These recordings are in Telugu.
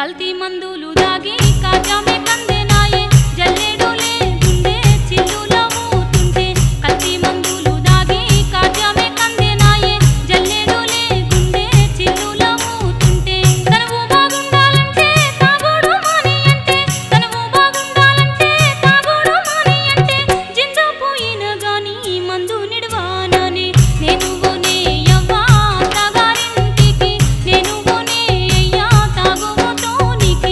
కల్తీ మందులు దాగి కాజామే కందెనాయే జల్లెడులే గుండె చిల్లుల ఊతుంటే కల్తీ మందులు దాగి కాజామే కందెనాయే జల్లెడులే గుండె చిల్లుల ఊతుంటే తనువు బాగుండాలంటే తాగుడు మాని అంటే తనువు బాగుండాలంటే తాగుడు మాని అంటే జింద పోయిన గాని మందు నిడవానని నేను పోనే యవ్వా తాగారింటికి నేను పోనే అయ్యా తాగుబోతోనికి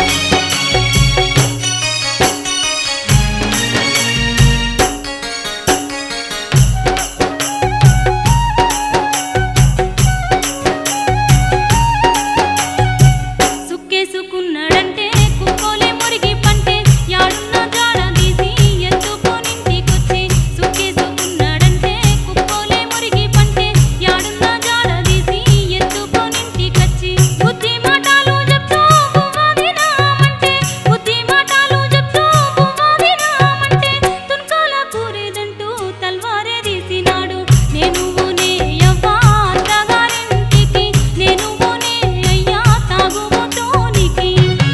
సుక్కేసుకున్నాడంటే కుక్కోలే మురిగి పంటే యాడున్న జాడ తీసి ఎత్తుకోనింటికొచ్చి సుక్కేసుకున్నాడంటే కుక్కోలే మురిగి పంటే యాడున్న జాడ తీసి ఎత్తుకోనింటికొచ్చి బుద్ధి మాటలు చెప్తూ బువ్వాది నామంటే బుద్ధి మాటలు చెప్తూ బువ్వాది నామంటే తున్కాల కూరేదంటూ తల్వారే తీసినాడు నేను ఊనే యవ్వా అత్తగారింటికి నేను ఊనే అయ్యా తాగుబోతోనికి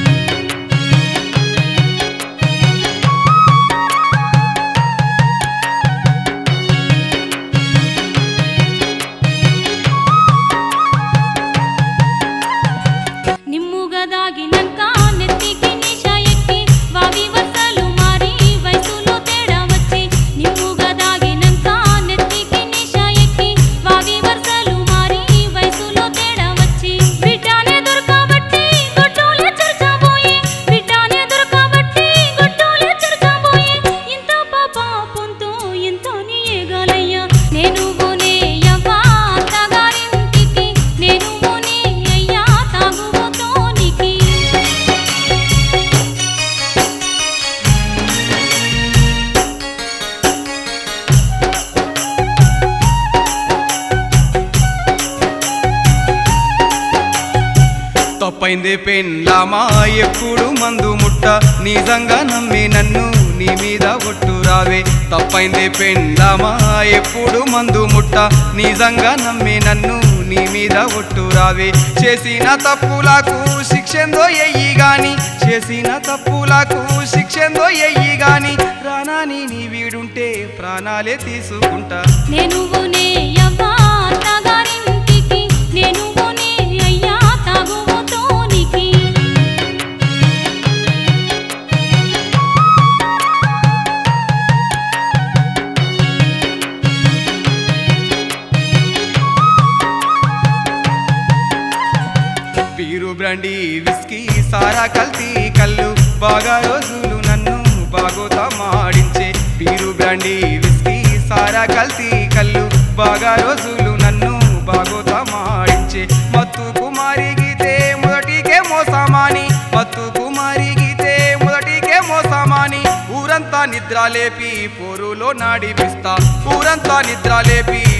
నిమ్ముగా దాగినంక నెత్తికి నిష ఎక్కి వావి వరుసలు మారి వయసులో తేడా వచ్చి నిమ్ముగా దాగినంక నెత్తికి నిష ఎక్కి వావి వరుసలు మారి వయసులో తేడా వచ్చి బిడ్డానే దొరకబట్టి గొడ్డోలే చర్చబోయి బిడ్డానే దొరకబట్టి గొడ్డోలే చర్చబోయి ఇంత పాపంతో ఎంతో నీయగలయ్యా నేను పోనే యవ్వా అత్తగారింటికి నేను పోనే అయ్యా తాగుబోతోనికి తప్పైందే పెండ్లామా ఎప్పుడు మందు ముట్ట నిజంగా నమ్మి నన్ను నీ మీద ఒట్టు రావే తప్పైందే పెండ్లామా ఎప్పుడు మందు ముట్ట నిజంగా నమ్మి నన్ను నీ మీద ఒట్టు రావే చేసిన తప్పులకు శిక్షందో ఎయ్యి గాని చేసిన తప్పులకు శిక్షందో ఎయ్యి గాని ప్రాణాని నీ వీడుంటే ప్రాణాలే తీసుకుంటా నేను పోనే యవ్వా అత్తగారింటికి నేను పోనే అయ్యా తాగుబోతోనికి బీరు బ్రాండీ విస్కీ సారా కల్తీ కళ్ళు బాగా రోజులు నన్ను బాగోతా మాడించే బీరు బ్రాండీ విస్కీ సారా కల్తీ కళ్ళు బాగా రోజులు నన్ను బాగోతా మాడించే మత్తు కుమారి గీతే మొదటికే మోసమాని మత్తు కుమారి గీతే మొదటికే మోసమాని ఊరంతా నిద్ర లేపి పోరులో నాడిపిస్తా ఊరంతా నిద్ర లేపి